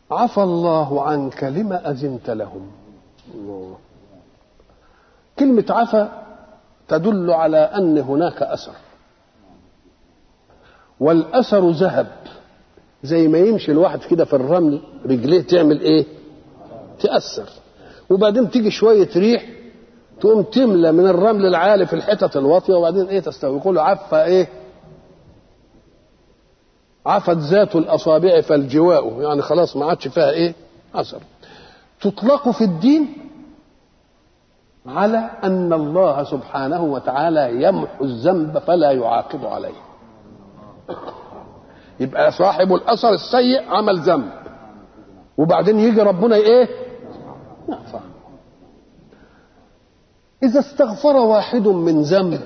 عفى الله عنك لما أذنت لهم الله. كلمة عفى تدل على أن هناك أثر والأثر ذهب زي ما يمشي الواحد كده في الرمل رجليه تعمل ايه تأثر وبعدين تيجي شوية ريح تقوم تملى من الرمل العالي في الحتت الواطية وبعدين ايه تستوي يقولوا عفى ايه عفت ذات الأصابع فالجواء يعني خلاص ما عادش فيها ايه أثر تطلق في الدين على أن الله سبحانه وتعالى يمحو الذنب فلا يعاقب عليه يبقى صاحب الاثر السيء عمل ذنب وبعدين يجي ربنا ايه يعفى اذا استغفر واحد من ذنب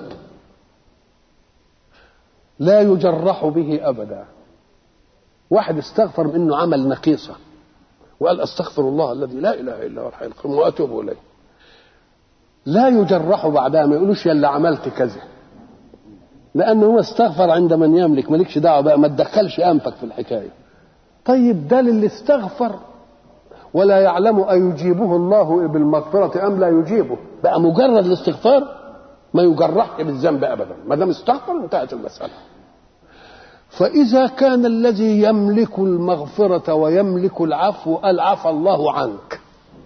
لا يجرح به ابدا واحد استغفر من انه عمل نقيصه وقال استغفر الله الذي لا اله الا هو الحي القيوم واتوب اليه لا يجرح بعدها ما يقولوش يا اللي عملت كذا لانه هو استغفر عند من يملك مالكش دعوه بقى ما تدخلش انفك في الحكايه طيب ده اللي استغفر ولا يعلم أيجيبه الله بالمغفرة أم لا يجيبه بقى مجرد الاستغفار ما يجرحش بالذنب أبدا ما دام استغفر انتهت المسألة فإذا كان الذي يملك المغفرة ويملك العفو قال عفى الله عنك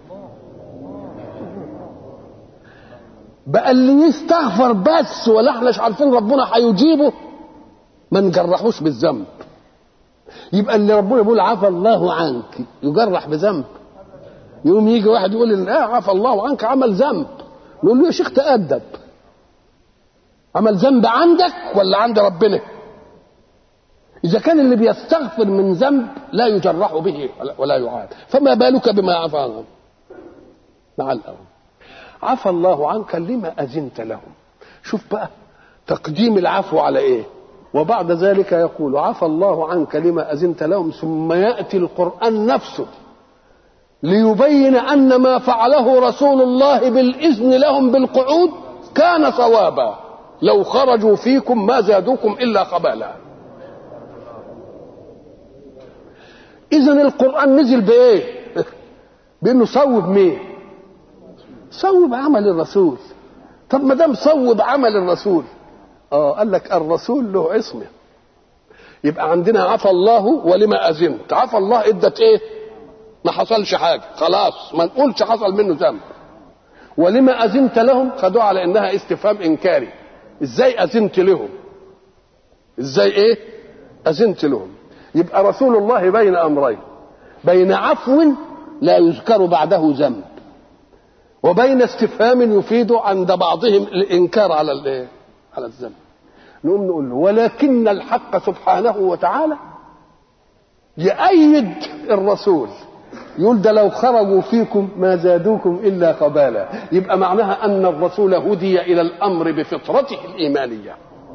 بقى اللي يستغفر بس ولا احناش عارفين ربنا هيجيبه ما نجرحوش بالذنب يبقى اللي ربنا يقول عفى الله عنك يجرح بذنب يوم يجي واحد يقول لا عفى الله عنك عمل ذنب نقول له يا شيخ تأدب عمل ذنب عندك ولا عند ربنا إذا كان اللي بيستغفر من ذنب لا يجرح به ولا يعاد فما بالك بما عفى عنه مع الأول عفى الله عنك لما أذنت لهم شوف بقى تقديم العفو على إيه وبعد ذلك يقول عفى الله عنك لما أذنت لهم ثم يأتي القرآن نفسه ليبين أن ما فعله رسول الله بالإذن لهم بالقعود كان صوابا لو خرجوا فيكم ما زادوكم إلا خبالا إذا القرآن نزل بإيه؟ بأنه صوب مين؟ صوب عمل الرسول طب ما دام صوب عمل الرسول اه قال لك الرسول له عصمه يبقى عندنا عفى الله ولما اذنت عفى الله ادت ايه ما حصلش حاجه خلاص ما نقولش حصل منه ذنب ولما اذنت لهم خدوها على انها استفهام انكاري ازاي اذنت لهم ازاي ايه اذنت لهم يبقى رسول الله بين امرين بين عفو لا يذكر بعده ذنب وبين استفهام يفيد عند بعضهم الانكار على الايه على الذنب نقوم نقول له ولكن الحق سبحانه وتعالى يأيد الرسول يقول ده لو خرجوا فيكم ما زادوكم إلا خبالا يبقى معناها أن الرسول هدي إلى الأمر بفطرته الإيمانية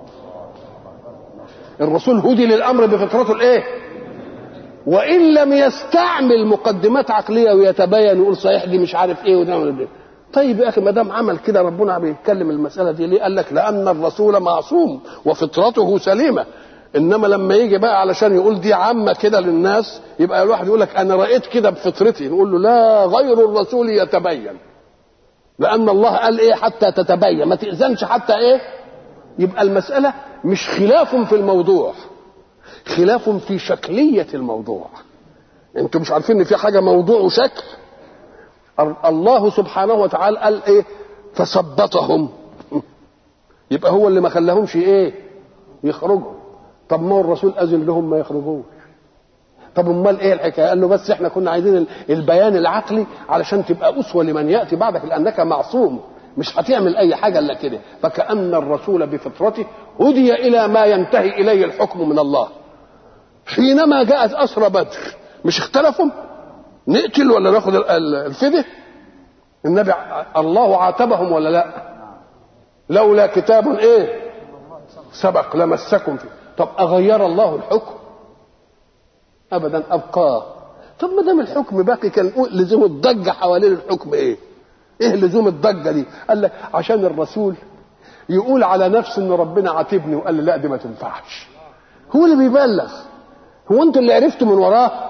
الرسول هدي للأمر بفطرته الإيه وإن لم يستعمل مقدمات عقلية ويتبين يقول صحيح دي مش عارف إيه وده إيه طيب يا اخي ما دام عمل كده ربنا بيتكلم المساله دي ليه؟ قال لك لان الرسول معصوم وفطرته سليمه انما لما يجي بقى علشان يقول دي عامه كده للناس يبقى الواحد يقول لك انا رايت كده بفطرتي نقول له لا غير الرسول يتبين لان الله قال ايه حتى تتبين ما تاذنش حتى ايه يبقى المساله مش خلاف في الموضوع خلاف في شكليه الموضوع انتوا مش عارفين ان في حاجه موضوع وشكل الله سبحانه وتعالى قال ايه فثبطهم يبقى هو اللي ما خلاهمش ايه يخرجوا طب ما هو الرسول اذن لهم ما يخرجوش طب امال ايه الحكايه قال له بس احنا كنا عايزين البيان العقلي علشان تبقى اسوه لمن ياتي بعدك لانك معصوم مش هتعمل اي حاجه الا كده فكان الرسول بفطرته هدي الى ما ينتهي اليه الحكم من الله حينما جاءت اسرى بدر مش اختلفوا نقتل ولا ناخد الفدية النبي الله عاتبهم ولا لا لولا كتاب ايه سبق لمسكم فيه طب اغير الله الحكم ابدا ابقاه طب ما دام الحكم باقي كان لزوم الضجه حوالين الحكم ايه ايه لزوم الضجه دي قال لك عشان الرسول يقول على نفسه ان ربنا عاتبني وقال لي لا دي ما تنفعش هو اللي بيبلغ هو انتوا اللي عرفتوا من وراه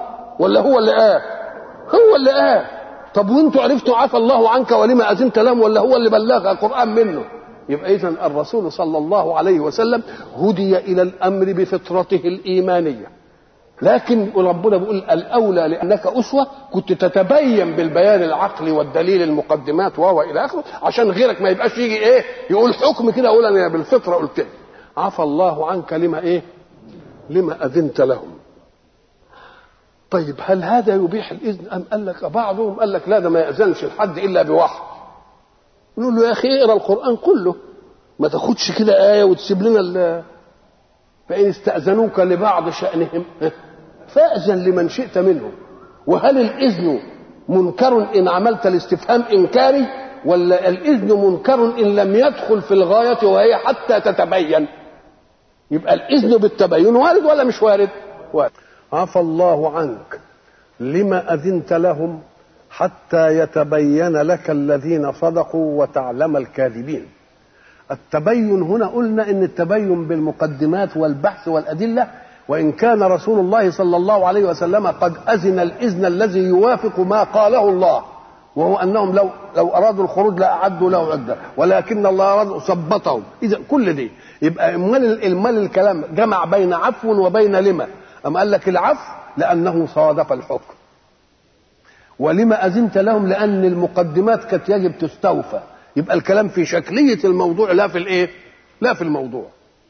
ولا هو اللي قال هو اللي قال طب وانتوا عرفتوا عفى الله عنك ولما اذنت لهم ولا هو اللي بلغ القران منه يبقى اذا الرسول صلى الله عليه وسلم هدي الى الامر بفطرته الايمانيه لكن ربنا بيقول الاولى لانك اسوه كنت تتبين بالبيان العقلي والدليل المقدمات وهو الى اخره عشان غيرك ما يبقاش يجي ايه يقول حكم كده اقول انا بالفطره قلت عفى الله عنك لما ايه لما اذنت لهم طيب هل هذا يبيح الاذن ام قال لك بعضهم قال لك لا ده ما ياذنش لحد الا بوحي نقول له يا اخي اقرا القران كله ما تاخدش كده ايه وتسيب لنا فان استاذنوك لبعض شانهم فاذن لمن شئت منهم وهل الاذن منكر ان عملت الاستفهام انكاري ولا الاذن منكر ان لم يدخل في الغايه وهي حتى تتبين يبقى الاذن بالتبين وارد ولا مش وارد وارد عفى الله عنك لما اذنت لهم حتى يتبين لك الذين صدقوا وتعلم الكاذبين التبين هنا قلنا ان التبين بالمقدمات والبحث والادله وان كان رسول الله صلى الله عليه وسلم قد اذن الاذن الذي يوافق ما قاله الله وهو انهم لو لو ارادوا الخروج لاعدوا له عده ولكن الله اراد ثبتهم اذا كل دي يبقى امال المال الكلام جمع بين عفو وبين لما أم قال لك العفو لأنه صادف الحكم ولما أذنت لهم لأن المقدمات كانت يجب تستوفى يبقى الكلام في شكلية الموضوع لا في الإيه؟ لا في الموضوع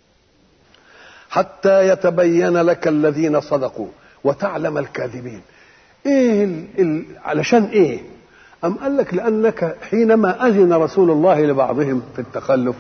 حتى يتبين لك الذين صدقوا وتعلم الكاذبين ايه ال ال علشان ايه ام قال لك لانك حينما اذن رسول الله لبعضهم في التخلف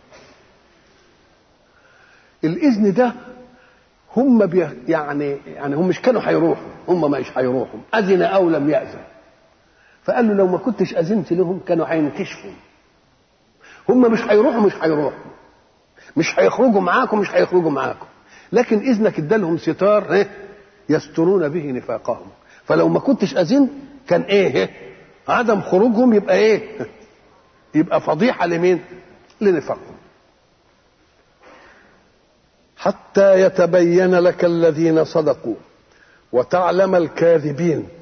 الاذن ده هم بي يعني يعني هم مش كانوا هيروحوا هم مش هيروحوا اذن او لم ياذن فقال له لو ما كنتش اذنت لهم كانوا هينكشفوا هم مش هيروحوا مش هيروحوا مش هيخرجوا معاكم مش هيخرجوا معاكم لكن اذنك ادالهم ستار ايه يسترون به نفاقهم فلو ما كنتش اذنت كان ايه عدم خروجهم يبقى ايه يبقى فضيحه لمين لنفاقهم حتى يتبين لك الذين صدقوا وتعلم الكاذبين